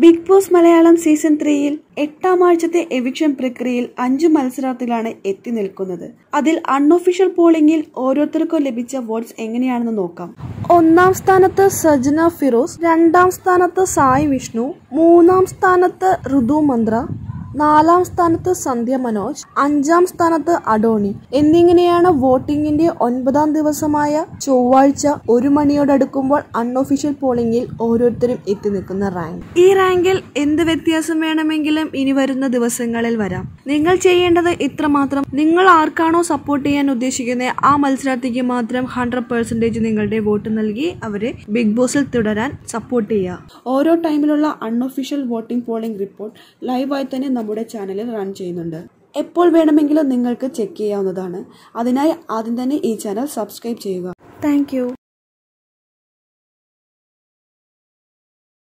big boss Malayalam season ത്രീയിൽ എട്ടാം ആഴ്ചത്തെ എവിക്ഷൻ പ്രക്രിയയിൽ അഞ്ചു മത്സരാർത്ഥികളാണ് എത്തി നിൽക്കുന്നത് അതിൽ അൺഒഫീഷ്യൽ പോളിംഗിൽ ഓരോരുത്തർക്കും ലഭിച്ച വോട്ട്സ് എങ്ങനെയാണെന്ന് നോക്കാം ഒന്നാം സ്ഥാനത്ത് സജ്ന ഫിറോസ് രണ്ടാം സ്ഥാനത്ത് സായ് വിഷ്ണു മൂന്നാം സ്ഥാനത്ത് ഋതു മന്ത്ര നാലാം സ്ഥാനത്ത് സന്ധ്യ മനോജ് അഞ്ചാം സ്ഥാനത്ത് അഡോണി എന്നിങ്ങനെയാണ് വോട്ടിംഗിന്റെ ഒൻപതാം ദിവസമായ ചൊവ്വാഴ്ച ഒരു മണിയോടടുക്കുമ്പോൾ അൺഒഫീഷ്യൽ പോളിംഗിൽ ഓരോരുത്തരും എത്തി നിൽക്കുന്ന റാങ്ക് ഈ റാങ്കിൽ എന്ത് വ്യത്യാസം വേണമെങ്കിലും ഇനി വരുന്ന ദിവസങ്ങളിൽ വരാം നിങ്ങൾ ചെയ്യേണ്ടത് ഇത്രമാത്രം നിങ്ങൾ ആർക്കാണോ സപ്പോർട്ട് ചെയ്യാൻ ഉദ്ദേശിക്കുന്നത് ആ മത്സരാർത്ഥിക്ക് മാത്രം ഹൺഡ്രഡ് പെർസെന്റേജ് നിങ്ങളുടെ വോട്ട് നൽകി അവരെ ബിഗ് ബോസിൽ തുടരാൻ സപ്പോർട്ട് ചെയ്യുക ഓരോ ടൈമിലുള്ള അൺഒഫീഷ്യൽ വോട്ടിംഗ് പോളിംഗ് റിപ്പോർട്ട് ലൈവായി തന്നെ നമ്മുടെ ചാനലിൽ റൺ ചെയ്യുന്നുണ്ട് എപ്പോൾ വേണമെങ്കിലും നിങ്ങൾക്ക് ചെക്ക് ചെയ്യാവുന്നതാണ് അതിനായി ആദ്യം തന്നെ ഈ ചാനൽ സബ്സ്ക്രൈബ് ചെയ്യുക താങ്ക്